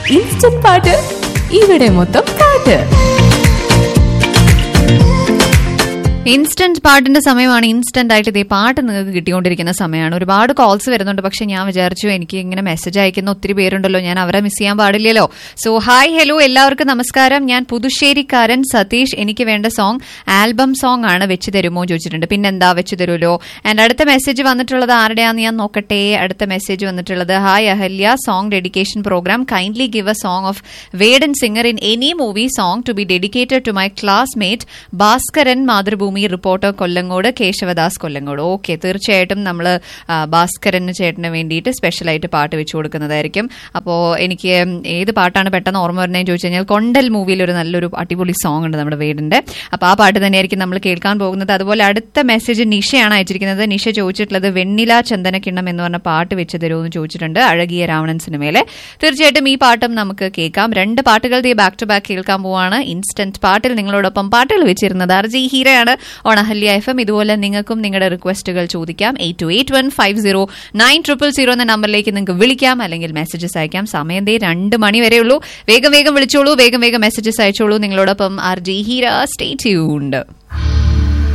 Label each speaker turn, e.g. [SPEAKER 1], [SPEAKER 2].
[SPEAKER 1] instant പാട്ട് ഇവിടെ മൊത്തം പാട്ട്
[SPEAKER 2] ഇൻസ്റ്റന്റ് പാട്ടിന്റെ സമയമാണ് ഇൻസ്റ്റന്റ് ആയിട്ട് ഇതേ പാട്ട് നിങ്ങൾക്ക് കിട്ടിക്കൊണ്ടിരിക്കുന്ന സമയമാണ് ഒരുപാട് കോൾസ് വരുന്നുണ്ട് പക്ഷെ ഞാൻ വിചാരിച്ചു എനിക്ക് ഇങ്ങനെ മെസ്സേജ് അയക്കുന്ന ഒത്തിരി പേരുണ്ടല്ലോ ഞാൻ അവരെ മിസ് ചെയ്യാൻ പാടില്ലല്ലോ സോ ഹായ് ഹലോ എല്ലാവർക്കും നമസ്കാരം ഞാൻ പുതുശ്ശേരിക്കാരൻ സതീഷ് എനിക്ക് വേണ്ട സോങ് ആൽബം സോങ് ആണ് വെച്ച് തരുമോ ചോദിച്ചിട്ടുണ്ട് പിന്നെന്താ വെച്ച് തരുമല്ലോ ആൻഡ് അടുത്ത മെസ്സേജ് വന്നിട്ടുള്ളത് ആരുടെയാന്ന് ഞാൻ നോക്കട്ടെ അടുത്ത മെസ്സേജ് വന്നിട്ടുള്ളത് hi Ahalya song dedication program kindly give a song of Vedan singer in any movie song to be dedicated to my classmate Bhaskaran Mathrubhumi reporter Kollengode Kesavadas Kollengode okay തീർച്ചയായിട്ടും നമ്മൾ ഭാസ്കരൻ ചേട്ടന് വേണ്ടിയിട്ട് സ്പെഷ്യലായിട്ട് പാട്ട് വെച്ചു കൊടുക്കുന്നതായിരിക്കും അപ്പോൾ എനിക്ക് ഏത് പാട്ടാണ് പെട്ടെന്ന് ഓർമ്മ വരുന്നതെന്ന് ചോദിച്ചു കഴിഞ്ഞാൽ കൊണ്ടൽ മൂവിയിൽ ഒരു നല്ലൊരു അടിപൊളി സോങ് ഉണ്ട് നമ്മുടെ വീടിന്റെ അപ്പോൾ ആ പാട്ട് തന്നെയായിരിക്കും നമ്മൾ കേൾക്കാൻ പോകുന്നത് അതുപോലെ അടുത്ത മെസ്സേജ് നിഷയാണ് അയച്ചിരിക്കുന്നത് നിഷ ചോദിച്ചിട്ടുള്ളത് വെണ്ണില ചന്ദനക്കിണ്ണം എന്ന് പറഞ്ഞ പാട്ട് വെച്ച് തരുമോ എന്ന് ചോദിച്ചിട്ടുണ്ട് അഴകിയ രാവണൻ സിനിമയിലെ തീർച്ചയായിട്ടും ഈ പാട്ടും നമുക്ക് കേൾക്കാം രണ്ട് പാട്ടുകൾ ദേ ബാക്ക് ടു ബാക്ക് കേൾക്കാൻ പോവാണ് ഇൻസ്റ്റന്റ് പാട്ടിൽ നിങ്ങളോടൊപ്പം പാട്ടുകൾ വെച്ചിരുന്നത് അർജി ഹീരയാണ് ഓൺ അഹല്യ എഫ് എം ഇതുപോലെ നിങ്ങൾക്കും നിങ്ങളുടെ റിക്വസ്റ്റുകൾ ചോദിക്കാം eight two eight one five zero nine triple zero എന്ന നമ്പറിലേക്ക് നിങ്ങൾക്ക് വിളിക്കാം അല്ലെങ്കിൽ മെസ്സേജസ് അയക്കാം സമയം ദേ രണ്ട് മണി വരെയുള്ളൂ വേഗം വേഗം വിളിച്ചോളൂ വേഗം വേഗം മെസ്സേജസ് അയച്ചോളൂ നിങ്ങളോടൊപ്പം R J Heera stay tuned